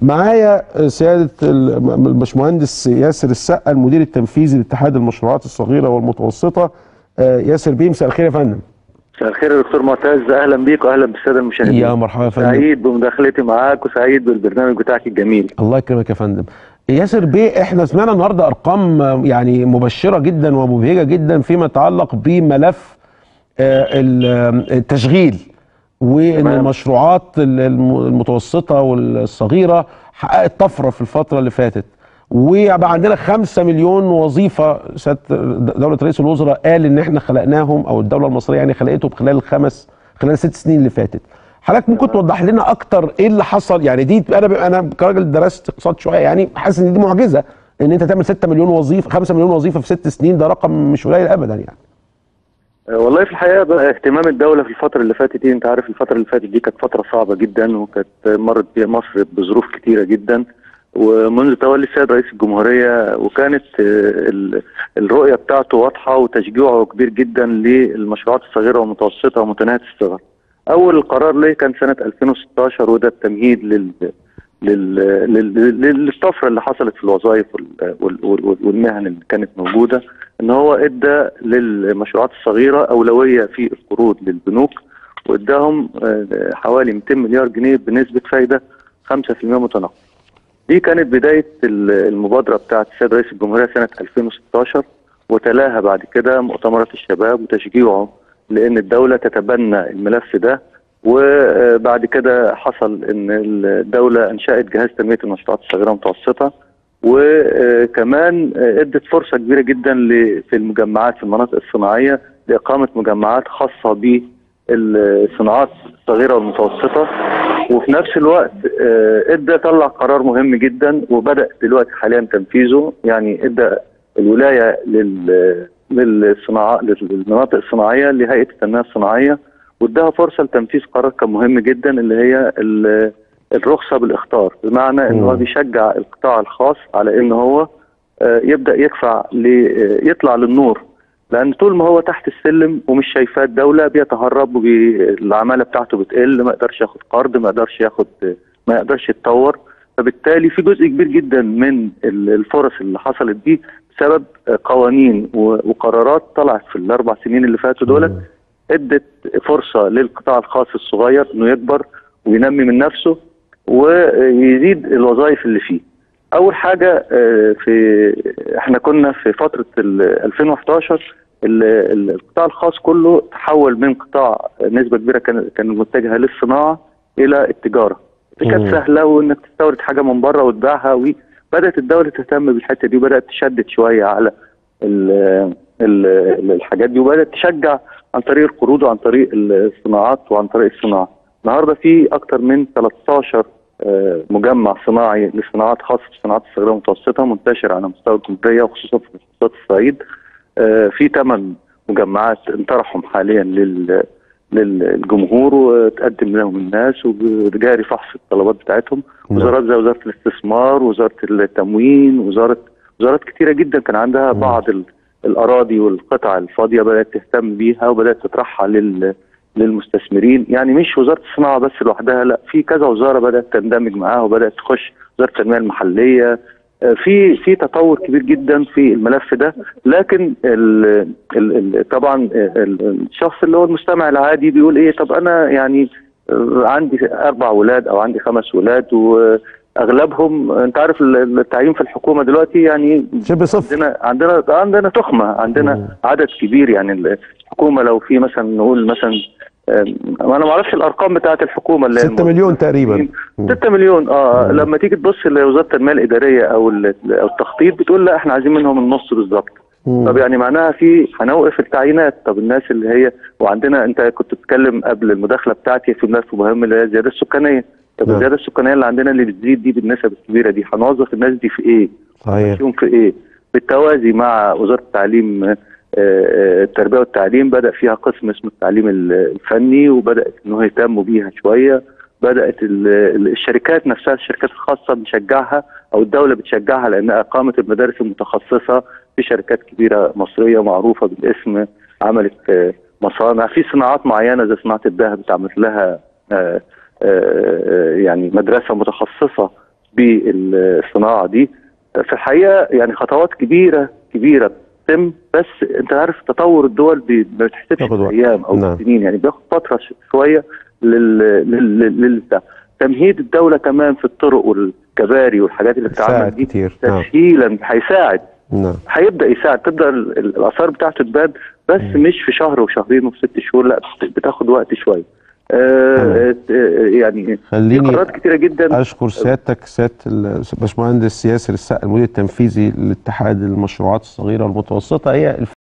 معايا سياده الباشمهندس ياسر السقا المدير التنفيذي لاتحاد المشروعات الصغيره والمتوسطه آه، ياسر بيه مساء الخير يا فندم مساء الخير يا دكتور معتز اهلا بيك واهلا بالساده المشاهدين يا مرحبا يا فندم سعيد بمداخلتي معاك وسعيد بالبرنامج بتاعك الجميل الله يكرمك يا فندم ياسر بيه احنا سمعنا النهارده ارقام آه، يعني مبشره جدا ومبهجه جدا فيما يتعلق بملف آه، ال- آه، التشغيل وان تمام. المشروعات ال- الم- المتوسطه والصغيره حققت طفره في الفتره اللي فاتت وبقى عندنا خمسة مليون وظيفة سيادة دولة رئيس الوزراء قال إن إحنا خلقناهم أو الدولة المصرية يعني خلقتهم خلال الخمس خلال الست سنين اللي فاتت. حضرتك ممكن توضح لنا أكتر إيه اللي حصل يعني دي أنا أنا كراجل درست اقتصاد شوية يعني حاسس إن دي معجزة إن أنت تعمل 6 مليون وظيفة 5 مليون وظيفة في ست سنين ده رقم مش قليل أبدا يعني. آه، والله في الحقيقه بقى اهتمام الدوله في الفتره اللي فاتت دي انت عارف الفتره اللي فاتت دي كانت فتره صعبه جدا وكانت مرت بيها مصر بظروف كتيره جدا ومنذ تولي السيد رئيس الجمهوريه وكانت آه، ال- الرؤيه بتاعته واضحه وتشجيعه كبير جدا للمشروعات الصغيره والمتوسطه ومتناهيه الصغر. اول قرار ليه كان سنه 2016 وده التمهيد لل لل... لل... لل- للطفره اللي حصلت في الوظائف وال... وال... وال... والمهن اللي كانت موجوده ان هو ادى للمشروعات الصغيره اولويه في القروض للبنوك واداهم آه، حوالي 200 مليار جنيه بنسبه فايده 5% متناقضه. دي كانت بدايه ال- المبادره بتاعت السيد رئيس الجمهوريه سنه 2016 وتلاها بعد كده مؤتمرات الشباب وتشجيعه لان الدوله تتبنى الملف ده وبعد كده حصل ان الدوله انشات جهاز تنميه المشروعات الصغيره والمتوسطه وكمان ادت فرصه كبيره جدا ل- في المجمعات في المناطق الصناعيه لاقامه مجمعات خاصه بالصناعات الصغيره والمتوسطه وفي نفس الوقت آه، ادى طلع قرار مهم جدا وبدا دلوقتي حاليا تنفيذه يعني ادى الولايه لل للصناعات للمناطق الصناعيه لهيئه التنميه الصناعيه واداها فرصه لتنفيذ قرار كان مهم جدا اللي هي ال- الرخصه بالاخطار بمعنى ان هو مم. بيشجع القطاع الخاص على ان هو آه، يبدا يدفع ل- آه، يطلع للنور لان طول ما هو تحت السلم ومش شايفاه الدوله بيتهرب والعماله بتاعته بتقل ما يقدرش ياخد قرض ما يقدرش ياخد ما يقدرش يتطور فبالتالي في جزء كبير جدا من ال- الفرص اللي حصلت دي بسبب آه، قوانين و- وقرارات طلعت في الاربع سنين اللي فاتوا دولت ادت فرصه للقطاع الخاص الصغير انه يكبر وينمي من نفسه ويزيد الوظائف اللي فيه. اول حاجه آه، في احنا كنا في فتره ال 2011 ال- ال- القطاع الخاص كله تحول من قطاع نسبه كبيره كان كان متجهه للصناعه الى التجاره. دي كانت مم. سهله وانك تستورد حاجه من بره وتبيعها وبدات الدوله تهتم بالحته دي وبدات تشدد شويه على ال- ال- الحاجات دي وبدات تشجع عن طريق القروض وعن طريق الصناعات وعن طريق الصناعه. النهارده في اكثر من 13 آه، مجمع صناعي لصناعات خاصه بالصناعات الصغيره والمتوسطه منتشر على مستوى الجمهوريه وخصوصا في محافظات الصعيد. آه، في ثمان مجمعات انطرحهم حاليا لل للجمهور وتقدم لهم الناس وجاري فحص الطلبات بتاعتهم نعم. وزارات زي وزاره الاستثمار وزاره التموين وزاره وزارات كتيره جدا كان عندها مم. بعض ال- الاراضي والقطع الفاضيه بدات تهتم بيها وبدات تطرحها لل للمستثمرين يعني مش وزاره الصناعه بس لوحدها لا في كذا وزاره بدات تندمج معاها وبدات تخش وزاره التنميه المحليه آه، في في تطور كبير جدا في الملف ده لكن ال ال ال طبعا ال- الشخص اللي هو المستمع العادي بيقول ايه طب انا يعني آه، عندي اربع ولاد او عندي خمس ولاد واغلبهم انت عارف ال- التعيين في الحكومه دلوقتي يعني شبه صفر عندنا عندنا عندنا تخمه عندنا مم. عدد كبير يعني الحكومه لو في مثلا نقول مثلا آم، انا ما اعرفش الارقام بتاعت الحكومه اللي 6 مليون تقريبا مم. 6 مليون اه مم. لما تيجي تبص لوزاره التنميه الاداريه او ال- أو التخطيط بتقول لا احنا عايزين منهم النص بالظبط مم. طب يعني معناها في هنوقف التعيينات طب الناس اللي هي وعندنا انت كنت بتتكلم قبل المداخله بتاعتي في ملف مهم اللي هي الزياده السكانيه طب نعم. الزياده السكانيه اللي عندنا اللي بتزيد دي بالنسب الكبيره دي هنوظف الناس دي في ايه؟ صحيح فيهم في ايه؟ بالتوازي مع وزاره التعليم آه، آه، التربيه والتعليم بدا فيها قسم اسمه التعليم ال- الفني وبدات انه يهتموا بيها شويه بدات ال- ال- الشركات نفسها الشركات الخاصه بنشجعها او الدوله بتشجعها لان اقامه المدارس المتخصصه في شركات كبيره مصريه معروفه بالاسم عملت آه، مصانع في صناعات معينه زي صناعه الذهب اتعملت لها آه، آه، يعني مدرسه متخصصه بالصناعه دي في الحقيقه يعني خطوات كبيره كبيره بتتم بس انت عارف تطور الدول بي- ما بتحسبش بياخد وقت. ايام او نعم. سنين يعني بياخد فتره ش- شويه لل لل لل ده. تمهيد الدوله كمان في الطرق والكباري والحاجات اللي بتتعمل ساعد دي كتير نعم تسهيلا هيساعد نعم هيبدا يساعد تبدا ال- ال- الاثار بتاعته تبان بس مش في شهر وشهرين وست شهور لا بت- بتاخد وقت شويه آه آه، يعني في خليني قرارات كتيره جدا اشكر سيادتك سياده ال- باشمهندس ياسر السقا المدير التنفيذي لاتحاد المشروعات الصغيره والمتوسطه هي